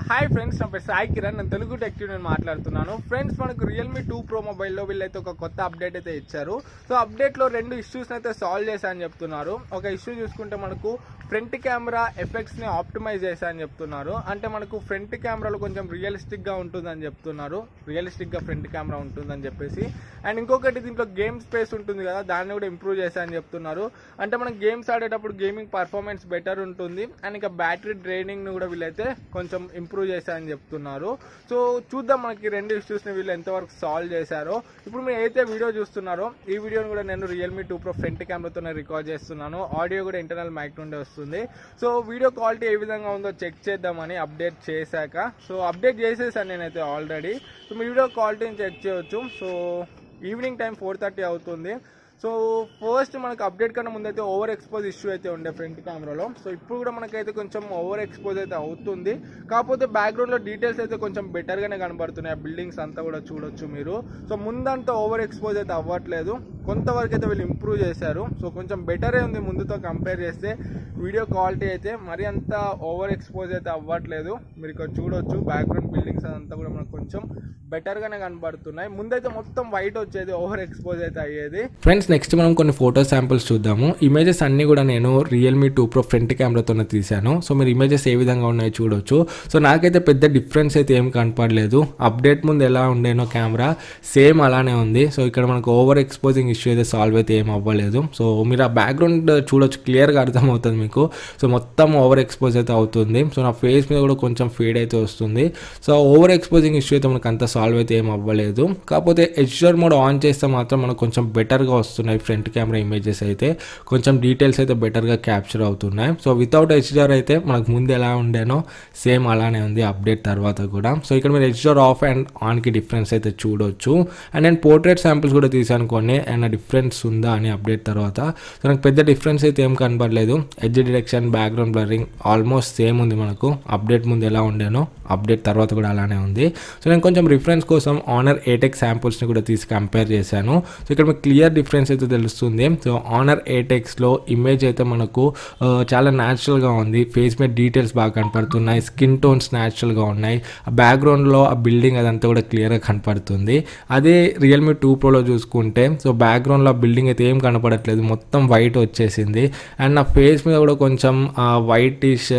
hi friends నా పేరు సాయి కిరణ్ నేను తెలుగు టెక్టివ్ నేను మాట్లాడుతున్నాను ఫ్రెండ్స్ మనకు రియల్మీ టూ ప్రో మొబైల్లో వీళ్ళైతే ఒక కొత్త అప్డేట్ అయితే ఇచ్చారు సో అప్డేట్లో రెండు ఇష్యూస్ అయితే సాల్వ్ చేశా అని చెప్తున్నారు ఒక ఇష్యూ చూసుకుంటే మనకు ఫ్రంట్ కెమెరా ఎఫెక్ట్స్ని ఆప్టిమైజ్ చేశా అని చెప్తున్నారు అంటే మనకు ఫ్రంట్ కెమెరాలో కొంచెం రియలిస్టిక్గా ఉంటుందని చెప్తున్నారు రియలిస్టిక్గా ఫ్రంట్ కెమెరా ఉంటుందని చెప్పేసి అండ్ ఇంకొకటి దీంట్లో గేమ్ స్పేస్ ఉంటుంది కదా దాన్ని కూడా ఇంప్రూవ్ చేశా అని చెప్తున్నారు అంటే మనం గేమ్స్ ఆడేటప్పుడు గేమింగ్ పర్ఫార్మెన్స్ బెటర్ ఉంటుంది అండ్ ఇంకా బ్యాటరీ డ్రైనింగ్ను కూడా వీళ్ళైతే కొంచెం ఇంప్రూవ్ చేశారని చెప్తున్నారు సో చూద్దాం మనకి రెండు ఇష్యూస్ని వీళ్ళు ఎంతవరకు సాల్వ్ చేశారో ఇప్పుడు మీరు ఏదైతే వీడియో చూస్తున్నారో ఈ వీడియోని కూడా నేను రియల్మీ టూ ప్రో ఫ్రంట్ కెమెరాతోనే రికార్డ్ చేస్తున్నాను ఆడియో కూడా ఇంటర్నల్ మైక్ నుండి వస్తుంది సో వీడియో క్వాలిటీ ఏ విధంగా ఉందో చెక్ చేద్దామని అప్డేట్ చేశాక సో అప్డేట్ చేసేసాను నేనైతే ఆల్రెడీ సో మీ వీడియో క్వాలిటీని చెక్ చేయొచ్చు so evening time four thirty అవుతుంది సో ఫస్ట్ మనకు అప్డేట్ కన్నా ముందైతే ఓవర్ ఎక్స్పోజ్ ఇష్యూ అయితే ఉండే ఫ్రంట్ కెమెరాలో సో ఇప్పుడు కూడా మనకైతే కొంచెం ఓవర్ ఎక్స్పోజ్ అయితే అవుతుంది కాకపోతే బ్యాక్గ్రౌండ్లో డీటెయిల్స్ అయితే కొంచెం బెటర్గానే కనబడుతున్నాయి ఆ బిల్డింగ్స్ అంతా కూడా చూడొచ్చు మీరు సో ముందంతా ఓవర్ ఎక్స్పోజ్ అయితే అవ్వట్లేదు కొంతవరకు అయితే వీళ్ళు ఇంప్రూవ్ చేశారు సో కొంచెం బెటరే ఉంది ముందుతో కంపేర్ చేస్తే వీడియో క్వాలిటీ అయితే మరి అంత ఓవర్ ఎక్స్పోజ్ అయితే అవ్వట్లేదు మీరు ఇక్కడ చూడొచ్చు బ్యాక్గ్రౌండ్ బిల్డింగ్స్ అదంతా కూడా మనకు కొంచెం బెటర్గానే కనబడుతున్నాయి ముందైతే మొత్తం వైట్ వచ్చేది ఓవర్ ఎక్స్పోజ్ అయితే అయ్యేది ఫ్రెండ్స్ నెక్స్ట్ మనం కొన్ని ఫోటో శాంపిల్స్ చూద్దాము ఇమేజెస్ అన్ని కూడా నేను రియల్మీ టూ ప్రో ఫ్రంట్ కెమెరాతోనే తీశాను సో మీరు ఇమేజెస్ ఏ విధంగా ఉన్నాయో చూడొచ్చు సో నాకైతే పెద్ద డిఫరెన్స్ అయితే ఏం కనపడలేదు అప్డేట్ ముందు ఎలా ఉండేనో కెమెరా సేమ్ అలానే ఉంది సో ఇక్కడ మనకు ఓవర్ ఎక్స్పోజింగ్ ఇష్యూ అయితే సాల్వ్ అయితే ఏం అవ్వలేదు సో మీరు ఆ బ్యాక్గ్రౌండ్ చూడొచ్చు క్లియర్గా అర్థమవుతుంది మీకు సో మొత్తం ఓవర్ ఎక్స్పోజ్ అయితే అవుతుంది సో నా ఫేస్ మీద కూడా కొంచెం ఫీడ్ అయితే వస్తుంది సో ఓవర్ ఎక్స్పోజింగ్ ఇష్యూ అయితే మనకు అంత సాల్వ్ అయితే ఏం అవ్వలేదు కాకపోతే హెచ్డర్ మోడ్ ఆన్ చేస్తే మాత్రం మనకు కొంచెం బెటర్గా వస్తున్నాయి ఫ్రంట్ కెమెరా ఇమేజెస్ అయితే కొంచెం డీటెయిల్స్ అయితే బెటర్గా క్యాప్చర్ అవుతున్నాయి సో వితౌట్ హెచ్డర్ అయితే మనకు ముందు ఎలా ఉండేనో సేమ్ అలానే ఉంది అప్డేట్ తర్వాత కూడా సో ఇక్కడ మీరు హెచ్డర్ ఆఫ్ అండ్ ఆన్కి డిఫరెన్స్ అయితే చూడొచ్చు అండ్ నేను పోర్ట్రేట్ శాంపిల్స్ కూడా తీసాను కొన్ని అండ్ డిఫరెన్స్ ఉందా అని అప్డేట్ తర్వాత సో నాకు పెద్ద డిఫరెన్స్ అయితే ఏం కనపడలేదు edge detection background blurring almost same ఉంది మనకు అప్డేట్ ముందు ఎలా ఉండేనో అప్డేట్ తర్వాత కూడా అలానే ఉంది సో నేను కొంచెం రిఫరెన్స్ కోసం ఆనర్ ఏటెక్ శాంపుల్స్ని కూడా తీసి కంపేర్ చేశాను సో ఇక్కడ మీకు క్లియర్ డిఫరెన్స్ అయితే తెలుస్తుంది సో ఆనర్ ఏటెక్స్లో ఇమేజ్ అయితే మనకు ఆ, చాలా న్యాచురల్గా ఉంది ఫేస్ మీద డీటెయిల్స్ బాగా కనపడుతున్నాయి స్కిన్ టోన్స్ న్యాచురల్గా ఉన్నాయి ఆ బ్యాక్గ్రౌండ్లో ఆ బిల్డింగ్ అదంతా కూడా క్లియర్గా కనపడుతుంది అదే రియల్మీ టూ ప్రోలో చూసుకుంటే సో బ్యాక్గ్రౌండ్లో ఆ బిల్డింగ్ అయితే ఏం కనపడట్లేదు మొత్తం వైట్ వచ్చేసింది అండ్ నా ఫేస్ మీద కూడా కొంచెం వైటిష్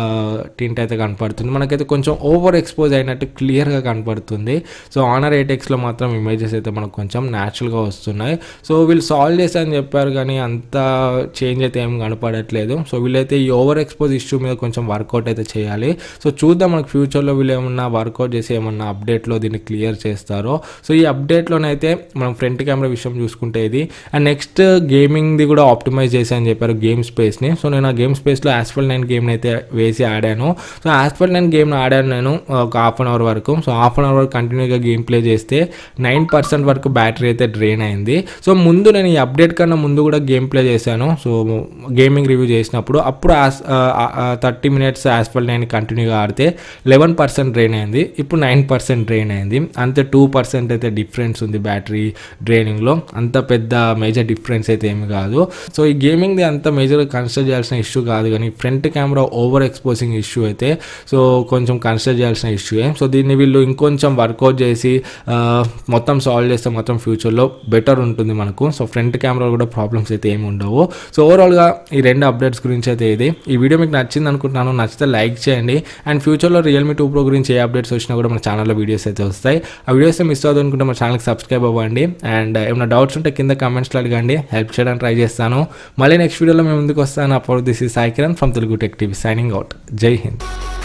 టింట్ అయితే కనపడుతుంది మనకైతే కొంచెం ఓవర్ ఎక్స్పోజ్ అయినట్టు క్లియర్గా కనపడుతుంది సో ఆనర్ ఎయిటెక్స్లో మాత్రం ఇమేజెస్ అయితే మనకు కొంచెం న్యాచురల్గా వస్తున్నాయి సో వీళ్ళు సాల్వ్ చేశారని చెప్పారు కానీ అంత చేంజ్ అయితే ఏం కనపడట్లేదు సో వీళ్ళైతే ఈ ఓవర్ ఎక్స్పోజ్ ఇష్యూ మీద కొంచెం వర్కౌట్ అయితే చేయాలి సో చూద్దాం మనకు ఫ్యూచర్లో వీళ్ళు ఏమన్నా వర్కౌట్ చేసి ఏమన్నా అప్డేట్లో దీన్ని క్లియర్ చేస్తారో సో ఈ అప్డేట్లోనైతే మనం ఫ్రంట్ కెమెరా విషయం చూసుకుంటే ఇది అండ్ నెక్స్ట్ గేమింగ్ది కూడా ఆప్టిమైజ్ చేసి అని చెప్పారు గేమ్ స్పేస్ని సో నేను ఆ గేమ్ స్పేస్లో యాస్ఫల్ నైన్ గేమ్ని అయితే వేసి ఆడాను సో యాస్ఫల్ నైన్ గేమ్ని ఆడాను నేను ఒక హాఫ్ అన్ అవర్ వరకు సో హాఫ్ అన్ అవర్ వరకు కంటిన్యూగా గేమ్ ప్లే చేస్తే నైన్ పర్సెంట్ వరకు బ్యాటరీ అయితే డ్రైన్ అయింది సో ముందు నేను ఈ అప్డేట్ కన్నా ముందు కూడా గేమ్ ప్లే చేశాను సో గేమింగ్ రివ్యూ చేసినప్పుడు అప్పుడు థర్టీ మినిట్స్ యాస్ఫల్ నైన్ కంటిన్యూగా ఆడితే లెవెన్ పర్సెంట్ డ్రైన్ అయింది ఇప్పుడు నైన్ పర్సెంట్ డ్రైన్ అయింది అంతే టూ పర్సెంట్ అయితే డిఫరెన్స్ ఉంది బ్యాటరీ డ్రైనింగ్లో అంత పెద్ద మేజర్ డిఫరెన్స్ అయితే ఏమి కాదు సో ఈ గేమింగ్ది అంత మేజర్గా కన్సిడర్ చేయాల్సిన ఇష్యూ కాదు కానీ front camera over exposing issue అయితే సో కొంచెం కన్సిడర్ చేయాల్సిన ఇష్యూయే సో దీన్ని వీళ్ళు ఇంకొంచెం వర్కౌట్ చేసి ఆ, మొత్తం సాల్వ్ చేస్తే మొత్తం ఫ్యూచర్లో బెటర్ ఉంటుంది మనకు సో ఫ్రంట్ కెమెరా కూడా ప్రాబ్లమ్స్ అయితే ఏమి ఉండవు సో ఓవరాల్గా ఈ రెండు అప్డేట్స్ గురించి అయితే ఇది ఈ వీడియో మీకు నచ్చింది అనుకుంటున్నాను నచ్చితే లైక్ చేయండి అండ్ ఫ్యూచర్లో రియల్మీ టూ ప్రో గురించి ఏ అప్డేట్స్ వచ్చినా కూడా మన ఛానల్లో వీడియోస్ అయితే వస్తాయి ఆ వీడియోస్ మిస్ అవుతుంది అనుకుంటే మన ఛానల్కి సబ్స్క్రైబ్ అవ్వండి అండ్ ఏమైనా డౌట్స్ ఉంటే కింద కమెంట్స్లో అడగండి హెల్ప్ చేయడానికి ట్రై చేస్తాను మళ్ళీ నెక్స్ట్ వీడియోలో మేము ముందుకు వస్తాను అప్పుడు this is Sai Kiran from Telugu tech TV signing out Jai Hind